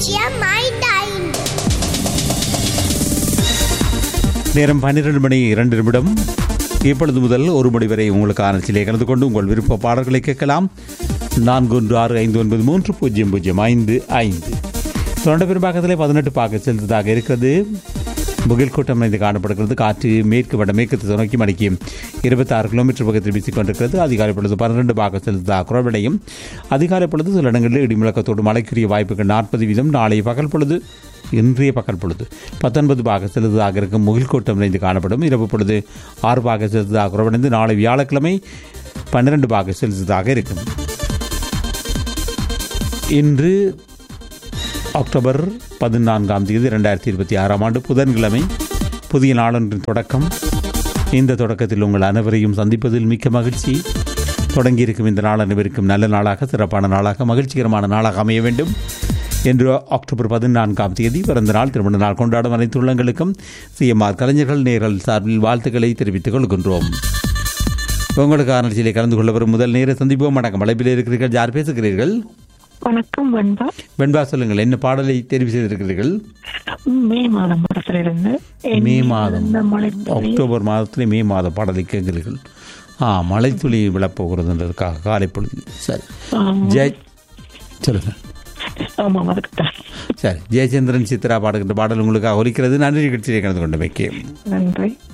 பூஜ்ஜியம் ஐந்து நேரம் பன்னிரண்டு மணி இரண்டு நிமிடம் இப்பொழுது முதல் ஒரு மணி வரை உங்களுக்கான சிலை கலந்து கொண்டு உங்கள் விருப்ப பாடல்களை கேட்கலாம் நான்கு ஒன்று ஆறு ஐந்து ஒன்பது மூன்று பூஜ்ஜியம் பூஜ்ஜியம் ஐந்து ஐந்து தொண்ட பெரும்பாக்கத்திலே பதினெட்டு பாக செலுத்ததாக இருக்கிறது முகில் கூட்டம் அமைந்து காணப்படுகிறது காற்று மேற்கு வடமேற்கு திசை நோக்கி மணிக்கு இருபத்தாறு கிலோமீட்டர் பக்கத்தில் வீசிக் கொண்டிருக்கிறது அதிகாலை பொழுது பன்னிரண்டு பாக செலுத்ததாக குறைவடையும் அதிகாலை பொழுது சில இடங்களில் இடிமுழக்கத்தோடு மழைக்குரிய வாய்ப்புகள் நாற்பது வீதம் நாளை பகல் பொழுது இன்றைய பகல் பொழுது பத்தொன்பது பாக செலுத்ததாக இருக்கும் முகில் கூட்டம் நிறைந்து காணப்படும் இரவு பொழுது ஆறு பாக செலுத்ததாக குறைவடைந்து நாளை வியாழக்கிழமை பன்னிரண்டு பாக செலுத்ததாக இருக்கும் இன்று அக்டோபர் பதினான்காம் தேதி ரெண்டாயிரத்தி இருபத்தி ஆறாம் ஆண்டு புதன்கிழமை புதிய நாளொன்றின் தொடக்கம் இந்த தொடக்கத்தில் உங்கள் அனைவரையும் சந்திப்பதில் மிக்க மகிழ்ச்சி தொடங்கியிருக்கும் இந்த நாள் அனைவருக்கும் நல்ல நாளாக சிறப்பான நாளாக மகிழ்ச்சிகரமான நாளாக அமைய வேண்டும் என்று அக்டோபர் பதினான்காம் தேதி பிறந்த நாள் திருமண நாள் கொண்டாடும் அனைத்து உள்ளங்களுக்கும் சிஎம்ஆர் கலைஞர்கள் நேர்கள் சார்பில் வாழ்த்துக்களை தெரிவித்துக் கொள்கின்றோம் உங்களுக்கான நிகழ்ச்சியிலே கலந்து கொள்ள வரும் முதல் நேர சந்திப்போம் வணக்கம் அழைப்பில் இருக்கிறீர்கள் யார் பேசுகிறீர்கள் வணக்கம் வெண்பா வெண்பா சொல்லுங்கள் என்ன பாடலை தெரிவு செய்திருக்கிறீர்கள் மே மாதம் படத்துல இருந்து மே மாதம் இந்த மழை அக்டோபர் மாதத்திலே மே மாத பாடலை கேட்கிறீர்கள் ஆ மழைத்துளி விழப்போகிறதுன்றதுக்காக காலை பொழுது சரி ஜெய் சொல்லுங்கள் ஆமாம் அதுக்கு தான் சரி ஜெயச்சந்திரன் சித்ரா பாடுகின்ற பாடல் உங்களுக்காக ஒலிக்கிறது நன்றி நிகழ்ச்சியை கலந்து கொண்டு வைக்கேன் நன்றி